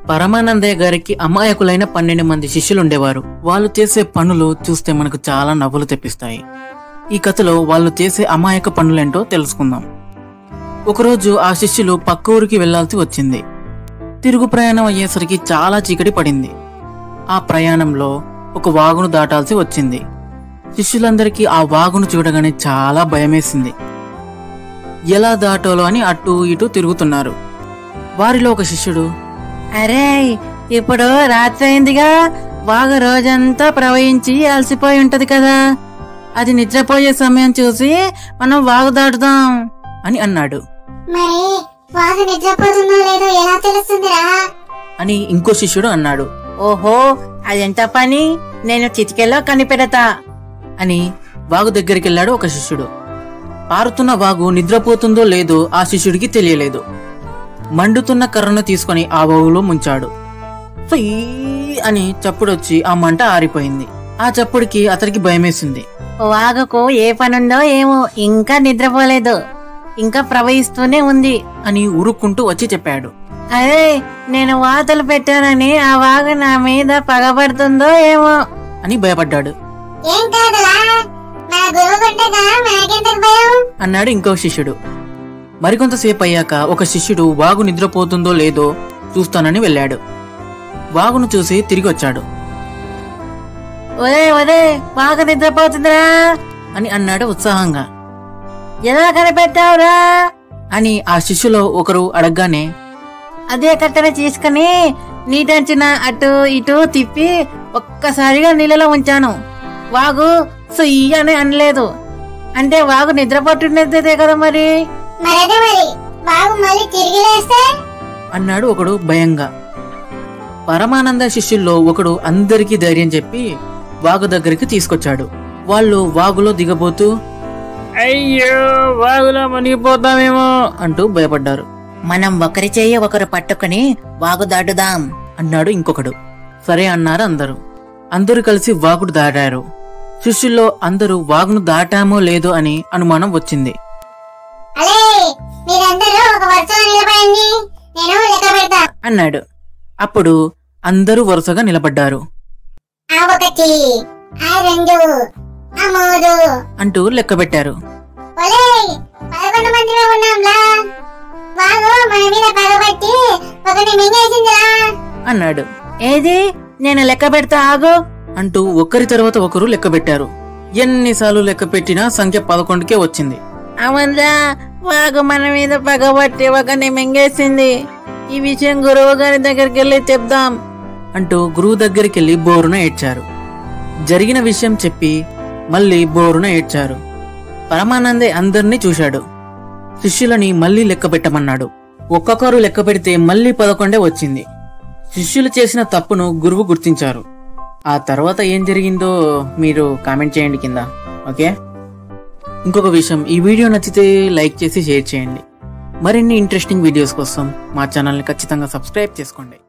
పరమానందయ్య గారికి అమాయకులైన పన్నెండు మంది శిష్యులు ఉండేవారు వాళ్ళు చేసే పనులు చూస్తే మనకు చాలా నవ్వులు తెప్పిస్తాయి ఈ కథలో వాళ్ళు చేసే అమాయక పనులేంటో తెలుసుకుందాం ఒకరోజు ఆ శిష్యులు పక్క ఊరికి వెళ్లాల్సి వచ్చింది తిరుగు ప్రయాణం అయ్యేసరికి చాలా చీకటి పడింది ఆ ప్రయాణంలో ఒక వాగును దాటాల్సి వచ్చింది శిష్యులందరికీ ఆ వాగును చూడగానే చాలా భయమేసింది ఎలా దాటాలో అని అటు ఇటు తిరుగుతున్నారు వారిలో ఒక శిష్యుడు అరే ఇప్పుడు రాత్రి అయిందిగా వాగు రోజంతా ప్రవహించి అలసిపోయి ఉంటది కదా అది నిద్రపోయే సమయం చూసి మనం వాగు దాటుదాం అని అన్నాడు మరి వాగు నిద్రపోతుందో లేదో ఎలా తెలుస్తుందిరా అని ఇంకో శిష్యుడు అన్నాడు ఓహో అదెంత పని నేను చిటికెలో కనిపెడతా అని వాగు దగ్గరికి వెళ్ళాడు ఒక శిష్యుడు పారుతున్న వాగు నిద్రపోతుందో లేదో ఆ శిష్యుడికి తెలియలేదు మండుతున్న కర్రను తీసుకొని ఆ వాగులో ముంచాడు ఫై అని చప్పుడొచ్చి ఆ మంట ఆరిపోయింది ఆ చప్పుడికి అతనికి భయమేసింది వాగుకు ఏ పనుందో ఏమో ఇంకా నిద్రపోలేదు ఇంకా ప్రవహిస్తూనే ఉంది అని ఉరుక్కుంటూ వచ్చి చెప్పాడు అరే నేను వాతలు పెట్టానని ఆ వాగు నా మీద పగబడుతుందో ఏమో అని భయపడ్డాడు ఏం కాదులా మన గురువు గుంటగా మనకెందుకు భయం అన్నాడు ఇంకో శిష్యుడు మరికొంతసేపు అయ్యాక ఒక శిష్యుడు వాగు నిద్రపోతుందో లేదో చూస్తానని వెళ్ళాడు వాగును చూసి తిరిగి వచ్చాడు ఒరే ఒరే వాగు నిద్రపోతుందిరా అని అన్నాడు ఉత్సాహంగా ఎలా కనిపెట్టావురా అని ఆ శిష్యులో ఒకరు అడగగానే అదే కట్టెను తీసుకుని నీటంచిన అటు ఇటు తిప్పి ఒక్కసారిగా నీళ్ళలో ఉంచాను వాగు సుయ్యి అని అనలేదు అంటే వాగు నిద్రపట్టున్నదే కదా మరి మరదే మరి వాగు మళ్ళీ తిరిగి లేస్తే అన్నాడు ఒకడు భయంగా పరమానంద శిష్యుల్లో ఒకడు అందరికీ ధైర్యం చెప్పి వాగు దగ్గరికి తీసుకొచ్చాడు వాళ్ళు వాగులో దిగబోతూ అయ్యో వాగులో మునిగిపోతామేమో అంటూ భయపడ్డారు మనం ఒకరి చెయ్యి ఒకరు పట్టుకుని వాగు దాటుదాం అన్నాడు ఇంకొకడు సరే అన్నారు అందరూ అందరూ కలిసి వాగుడు దాటారు శిష్యుల్లో అందరూ వాగును దాటామో లేదో అని అనుమానం వచ్చింది అలే మీరందరూ ఒక వరుసలో నిలబడండి నేను లెక్క పెడతా అన్నాడు అప్పుడు అందరూ వరుసగా నిలబడ్డారు ఆ ఒకటి ఆ రెండు ఆ మూడు అంటూ లెక్కబెట్టారు ఒలే పదకొండు మందిమే ఉన్నాంలా వాగు మన మీద పగబట్టి ఒకటి మింగేసిందిరా అన్నాడు ఏది నేను లెక్క పెడతా ఆగు అంటూ ఒకరి తర్వాత ఒకరు లెక్కబెట్టారు ఎన్నిసార్లు లెక్క పెట్టినా సంఖ్య పదకొండుకే వచ్చింది అవునరా వాగు మన మీద పగబట్టి ఒకని మింగేసింది ఈ విషయం గురువు గారి దగ్గరికి వెళ్ళి చెప్దాం అంటూ గురువు దగ్గరికి వెళ్లి బోరున ఏడ్చారు జరిగిన విషయం చెప్పి మళ్ళీ బోరున ఏడ్చారు పరమానందే అందర్నీ చూశాడు శిష్యులని మళ్ళీ లెక్క పెట్టమన్నాడు ఒక్కొక్కరు లెక్క పెడితే మళ్ళీ పదకొండే వచ్చింది శిష్యులు చేసిన తప్పును గురువు గుర్తించారు ఆ తర్వాత ఏం జరిగిందో మీరు కామెంట్ చేయండి కింద ఓకే ఇంకొక విషయం ఈ వీడియో నచ్చితే లైక్ చేసి షేర్ చేయండి మరిన్ని ఇంట్రెస్టింగ్ వీడియోస్ కోసం మా ఛానల్ని ఖచ్చితంగా సబ్స్క్రైబ్ చేసుకోండి